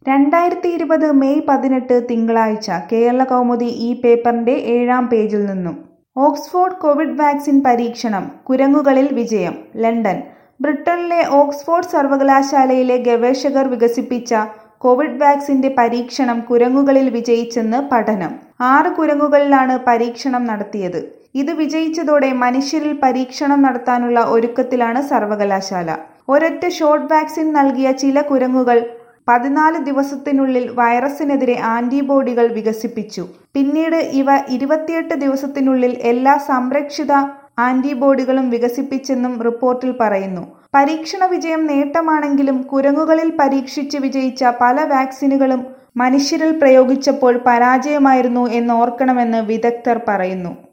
രണ്ടായിരത്തി ഇരുപത് മെയ് പതിനെട്ട് തിങ്കളാഴ്ച കേരളകൗമുദി ഈ പേപ്പറിന്റെ ഏഴാം പേജിൽ നിന്നും ഓക്സ്ഫോർഡ് കോവിഡ് വാക്സിൻ പരീക്ഷണം കുരങ്ങുകളിൽ വിജയം ലണ്ടൻ ബ്രിട്ടനിലെ ഓക്സ്ഫോർഡ് സർവകലാശാലയിലെ ഗവേഷകർ വികസിപ്പിച്ച കോവിഡ് വാക്സിന്റെ പരീക്ഷണം കുരങ്ങുകളിൽ വിജയിച്ചെന്ന് പഠനം ആറ് കുരങ്ങുകളിലാണ് പരീക്ഷണം നടത്തിയത് ഇത് വിജയിച്ചതോടെ മനുഷ്യരിൽ പരീക്ഷണം നടത്താനുള്ള ഒരുക്കത്തിലാണ് സർവകലാശാല ഒരൊറ്റ ഷോട്ട് വാക്സിൻ നൽകിയ ചില കുരങ്ങുകൾ പതിനാല് ദിവസത്തിനുള്ളിൽ വൈറസിനെതിരെ ആന്റിബോഡികൾ വികസിപ്പിച്ചു പിന്നീട് ഇവ ഇരുപത്തിയെട്ട് ദിവസത്തിനുള്ളിൽ എല്ലാ സംരക്ഷിത ആന്റിബോഡികളും വികസിപ്പിച്ചെന്നും റിപ്പോർട്ടിൽ പറയുന്നു പരീക്ഷണ വിജയം നേട്ടമാണെങ്കിലും കുരങ്ങുകളിൽ പരീക്ഷിച്ച് വിജയിച്ച പല വാക്സിനുകളും മനുഷ്യരിൽ പ്രയോഗിച്ചപ്പോൾ പരാജയമായിരുന്നു എന്നോർക്കണമെന്ന് വിദഗ്ധർ പറയുന്നു